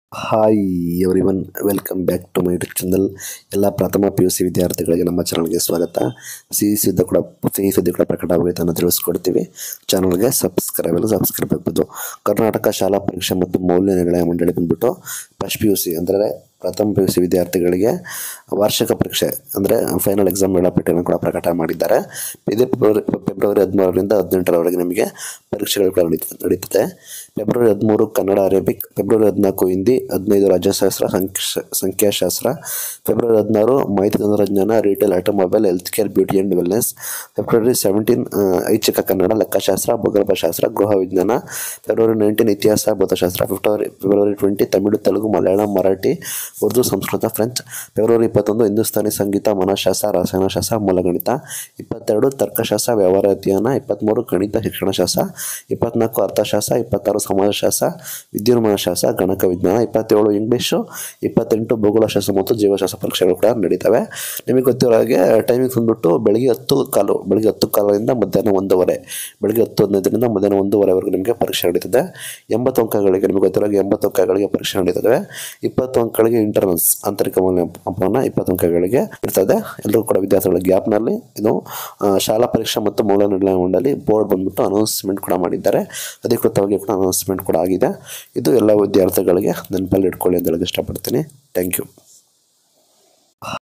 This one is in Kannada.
hi every welcome back to my YouTube channel ಎಲ್ಲ ಪ್ರಥಮ ಪಿ ಯು ಸಿ ವಿದ್ಯಾರ್ಥಿಗಳಿಗೆ ನಮ್ಮ ಚಾನಲ್ಗೆ ಸ್ವಾಗತ ಸಿಹಿ ಸುದ್ದಿ ಕೂಡ ಸಿಹಿ ಸುದ್ದಿ ಕೂಡ ಪ್ರಕಟವಾಗಿದೆ ಅಂತ ತಿಳಿಸ್ಕೊಡ್ತೀವಿ ಚಾನಲ್ಗೆ ಸಬ್ಸ್ಕ್ರೈಬ್ ಎಲ್ಲ ಸಬ್ಸ್ಕ್ರೈಬ್ ಆಗ್ಬೋದು ಕರ್ನಾಟಕ ಶಾಲಾ ಪರೀಕ್ಷೆ ಮತ್ತು ಮೌಲ್ಯ ನಿರ್ಣಯ ಮಂಡಳಿ ಬಂದ್ಬಿಟ್ಟು ಫಸ್ಟ್ ಪಿ ಯು ಸಿ ಅಂದರೆ ಪ್ರಥಮ ಪಿ ಯು ಸಿ ವಿದ್ಯಾರ್ಥಿಗಳಿಗೆ ವಾರ್ಷಿಕ ಪರೀಕ್ಷೆ ಅಂದರೆ ಫೈನಲ್ ಎಕ್ಸಾಮ್ ವೇಳಾಪಟ್ಟಿಯನ್ನು ಕೂಡ ಪ್ರಕಟ ಮಾಡಿದ್ದಾರೆ ಇದೇ ಫೆಬ್ರವರಿ ಫೆಬ್ರವರಿ ಹದಿಮೂರರಿಂದ ಹದಿನೆಂಟರವರೆಗೆ ನಿಮಗೆ ಪರೀಕ್ಷೆಗಳು ಕೂಡ ನಡೀತ ನಡೀತದೆ ಫೆಬ್ರವರಿ ಹದಿಮೂರು ಕನ್ನಡ ಅರೇಬಿಕ್ ಫೆಬ್ರವರಿ ಹದಿನಾಲ್ಕು ಹಿಂದಿ ಹದಿನೈದು ರಾಜ್ಯಶಾಸ್ತ್ರ ಸಂಖ್ಯಾ ಸಂಖ್ಯಾಶಾಸ್ತ್ರ ಫೆಬ್ರವರಿ ಹದಿನಾರು ಮಾಹಿತಿ ತಂತ್ರಜ್ಞಾನ retail automobile health care beauty and wellness February seventeen ಐಚ್ಛಿಕ ಕನ್ನಡ ಲೆಕ್ಕಶಾಸ್ತ್ರ ಭೂಗರ್ಭಶಾಸ್ತ್ರ ಗೃಹ ವಿಜ್ಞಾನ ಫೆಬ್ರವರಿ ನೈನ್ಟೀನ್ ಇತಿಹಾಸ ಭೌತಶಾಸ್ತ್ರ February February twenty Tamil Telugu Malayalam Marathi Urdu Sanskrit French February ಇಪ್ಪತ್ತೊಂದು ಹಿಂದೂಸ್ತಾನಿ ಸಂಗೀತ ಮನಃಶಾಸ್ತ್ರ ರಸಾಯನಶಾಸ್ತ್ರ ಮೂಲಗಣಿತ ಇಪ್ಪತ್ತೆರಡು ತರ್ಕಶಾಸ್ತ್ರ ವ್ಯವಹಾರ ಅಧ್ಯಯನ ಇಪ್ಪತ್ತ್ಮೂರು ಗಣಿತ ಶಿಕ್ಷಣಶಾಸ್ತ್ರ ಇಪ್ಪತ್ನಾಲ್ಕು ಅರ್ಥಶಾಸ್ತ್ರ ಇಪ್ಪತ್ತಾರು ಸಮಾಜಶಾಸ್ತ್ರ ವಿದ್ಯುನ್ಮಾನಶಾಸ್ತ್ರ ಗಣಕ ವಿಜ್ಞಾನ ಇಪ್ಪತ್ತೇಳು ಇಂಗ್ಲೀಷು ಇಪ್ಪತ್ತೆಂಟು ಭೂಗೋಳಶಾಸ್ತ್ರ ಮತ್ತು ಜೀವಶಾಸ್ತ್ರ ಪರೀಕ್ಷೆಗಳು ಕೂಡ ನಡೀತವೆ ನಿಮಗೆ ಗೊತ್ತಿರೋ ಹಾಗೆ ಟೈಮಿಂಗ್ಸ್ ಬಂದ್ಬಿಟ್ಟು ಬೆಳಿಗ್ಗೆ ಹತ್ತು ಕಾಲು ಬೆಳಿಗ್ಗೆ ಹತ್ತು ಕಾಲದಿಂದ ಮಧ್ಯಾಹ್ನ ಒಂದೂವರೆ ಬೆಳಿಗ್ಗೆ ಹತ್ತು ಹದಿನೈದರಿಂದ ಮಧ್ಯಾಹ್ನ ಒಂದೂವರೆವರೆಗೂ ನಿಮಗೆ ಪರೀಕ್ಷೆ ನಡೀತದೆ ಎಂಬತ್ತು ಅಂಕಗಳಿಗೆ ನಿಮಗೆ ಗೊತ್ತಿರೋ ಹಾಗೆ ಎಂಬತ್ತು ಅಂಕಗಳಿಗೆ ಪರೀಕ್ಷೆ ನಡೀತದೆ ಇಪ್ಪತ್ತು ಅಂಕಗಳಿಗೆ ಇಂಟರ್ನಲ್ಸ್ ಆಂತರಿಕ ಮೌಲ್ಯಮಾಪನ ಇಪ್ಪತ್ತು ಅಂಕಗಳಿಗೆ ಇರ್ತದೆ ಎಲ್ಲರೂ ಕೂಡ ವಿದ್ಯಾರ್ಥಿಗಳ ಗ್ಯಾಪ್ನಲ್ಲಿ ಇದು ಆ, ಶಾಲಾ ಪರೀಕ್ಷೆ ಮತ್ತು ಮೌಲ್ಯ ನಿರ್ಣಯ ಮಂಡಳಿ ಬೋರ್ಡ್ ಬಂದ್ಬಿಟ್ಟು ಅನೌನ್ಸ್ಮೆಂಟ್ ಕೂಡ ಮಾಡಿದ್ದಾರೆ ಅಧಿಕೃತವಾಗಿ ಕೂಡ ಅನೌನ್ಸ್ಮೆಂಟ್ ಕೂಡ ಆಗಿದೆ ಇದು ಎಲ್ಲ ವಿದ್ಯಾರ್ಥಿಗಳಿಗೆ ನೆನಪಲ್ಲಿ ಇಟ್ಕೊಳ್ಳಿ ಅಂತ ಹೇಳಕ್ಕೆ ಇಷ್ಟಪಡ್ತೀನಿ ಥ್ಯಾಂಕ್ ಯು